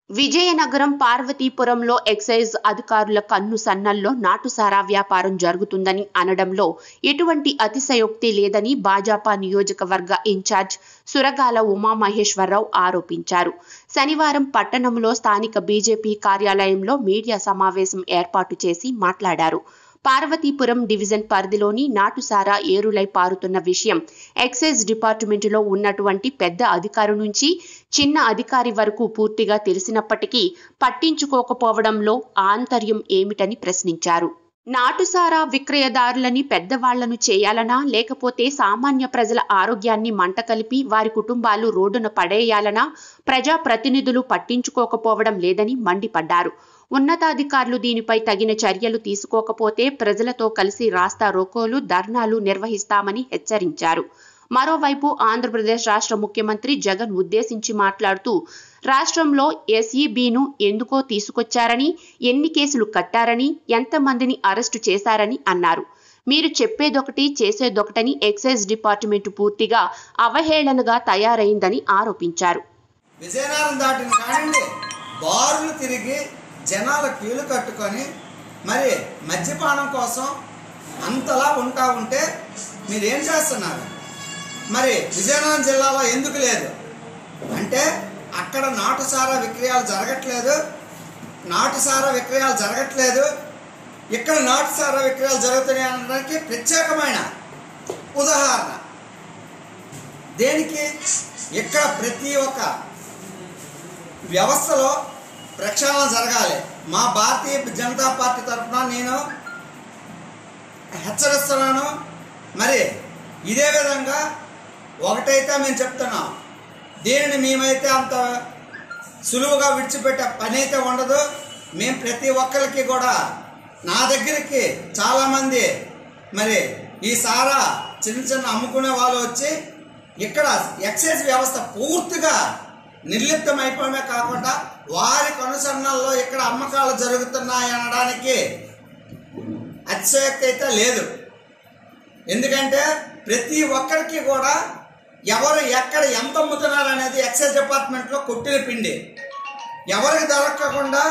Vizianagaram పార్వతీపురంలో excise అధికారుల కన్ను సన్నల్లో నాటుసారా వ్యాపారం జరుగుతుందని అనడంలో ఎటువంటి అతిశయోక్తి లేదని భాజపా నియోజకవర్గ ఇన్ఛార్జ్ సురగాల ఉమామహేశ్వరరావు ఆరోపించారు శనివారం పట్టణంలో స్థానిక బీజేపీ కార్యాలయంలో మీడియా సమావేశం ఏర్పాటు చేసి మాట్లాడారు పార్వతీపురం డివిజన్ పరిధిలోని నాటుసారా ఏరులై పారుతున్న విషయం ఎక్సైజ్ డిపార్ట్మెంటులో ఉన్నటువంటి పెద్ద అధికారి నుంచి చిన్న అధికారి వరకు పూర్తిగా తెలిసినప్పటికీ పట్టించుకోకపోవడంలో ఆంతర్యం ఏమిటని ప్రశ్నించారు నాటుసారా విక్రయదారులని పెద్దవాళ్లను చేయాలనా లేకపోతే సామాన్య ప్రజల ఆరోగ్యాన్ని మంట కలిపి వారి కుటుంబాలు రోడ్డున పడేయాలనా ప్రజాప్రతినిధులు పట్టించుకోకపోవడం లేదని మండిపడ్డారు ఉన్నతాధికారులు దీనిపై తగిన చర్యలు తీసుకోకపోతే ప్రజలతో కలిసి రాస్తా రోకోలు ధర్నాలు నిర్వహిస్తామని హెచ్చరించారు మరోవైపు ఆంధ్రప్రదేశ్ రాష్ట్ర ముఖ్యమంత్రి జగన్ ఉద్దేశించి మాట్లాడుతూ రాష్ట్రంలో ఎస్ఈబిను ఎందుకో తీసుకొచ్చారని ఎన్ని కేసులు కట్టారని ఎంతమందిని అరెస్టు చేశారని అన్నారు మీరు చెప్పేదొకటి చేసేదొకటని ఎక్సైజ్ డిపార్ట్మెంట్ పూర్తిగా అవహేళనగా తయారైందని ఆరోపించారు విజయనగరం దాటిన కానివ్వండి బారులు తిరిగి జనాల క్యూలు కట్టుకొని మరి మద్యపానం కోసం అంతలా ఉంటా ఉంటే మీరు ఏం చేస్తున్నారు మరి విజయనగరం జిల్లాలో ఎందుకు లేదు అంటే అక్కడ నాటుసారా విక్రయాలు జరగట్లేదు నాటుసారా విక్రయాలు జరగట్లేదు ఇక్కడ నాటుసారా విక్రయాలు జరుగుతున్నాయి అనడానికి ప్రత్యేకమైన ఉదాహరణ దేనికి ఇక్కడ ప్రతి ఒక్క వ్యవస్థలో ప్రక్షాళన జరగాలి మా భారతీయ జనతా పార్టీ తరఫున నేను హెచ్చరిస్తున్నాను మరి ఇదే విధంగా ఒకటైతే మేము చెప్తున్నాం దీనిని మేమైతే అంత సులువుగా విడిచిపెట్టే పని అయితే ఉండదు మేము ప్రతి ఒక్కరికి కూడా నా దగ్గరికి చాలామంది మరి ఈ సారా చిన్న చిన్న అమ్ముకునే వాళ్ళు వచ్చి ఇక్కడ ఎక్సైజ్ వ్యవస్థ పూర్తిగా నిర్లిప్తం అయిపోవడమే కాకుండా వారి కొనసరణల్లో ఇక్కడ అమ్మకాలు జరుగుతున్నాయి అనడానికి అతిశయోక్తి అయితే లేదు ఎందుకంటే ప్రతి ఒక్కరికి కూడా ఎవరు ఎక్కడ ఎంత అమ్ముతున్నారు అనేది ఎక్సైజ్ డిపార్ట్మెంట్లో కొట్టిన పిండి ఎవరికి దొరకకుండా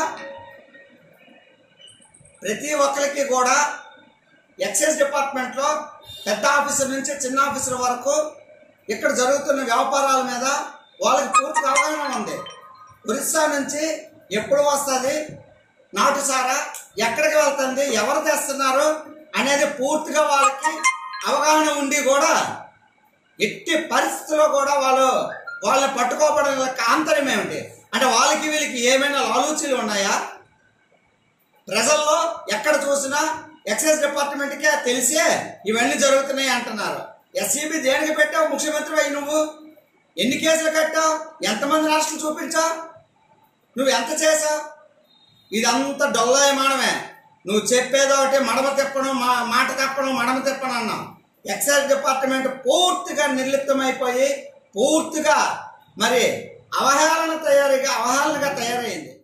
ప్రతి ఒక్కరికి కూడా ఎక్సైజ్ డిపార్ట్మెంట్లో పెద్ద ఆఫీసర్ నుంచి చిన్న ఆఫీసర్ వరకు ఇక్కడ జరుగుతున్న వ్యాపారాల మీద వాళ్ళకి పూర్తి అవగాహన ఉంది ఒరిస్సా నుంచి ఎప్పుడు వస్తుంది నాటుసారా ఎక్కడికి వెళ్తుంది ఎవరు తెస్తున్నారు అనేది పూర్తిగా వాళ్ళకి అవగాహన ఉండి కూడా ఎట్టి పరిస్థితుల్లో కూడా వాళ్ళు వాళ్ళని పట్టుకోవడం యొక్క ఆంతర్యం ఏమిటి అంటే వాళ్ళకి వీళ్ళకి ఏమైనా ఆలోచనలు ఉన్నాయా ప్రజల్లో ఎక్కడ చూసినా ఎక్సైజ్ డిపార్ట్మెంట్కే తెలిసే ఇవన్నీ జరుగుతున్నాయి అంటున్నారు ఎస్సీబీ దేనికి పెట్టావు ముఖ్యమంత్రి అయ్యి నువ్వు ఎన్ని కేసులు కట్టావు ఎంతమంది రాష్ట్రం చూపించావు నువ్వు ఎంత చేసావు ఇదంతా డొల్లాయమానమే నువ్వు చెప్పేది ఒకటి మడమ తిప్పడం మా మాట తిప్పడం మడమ తిప్పడం అన్నావు ఎక్సైజ్ డిపార్ట్మెంట్ పూర్తిగా నిర్లిప్తమైపోయి పూర్తిగా మరి అవహేళన తయారీగా అవహేళనగా తయారైంది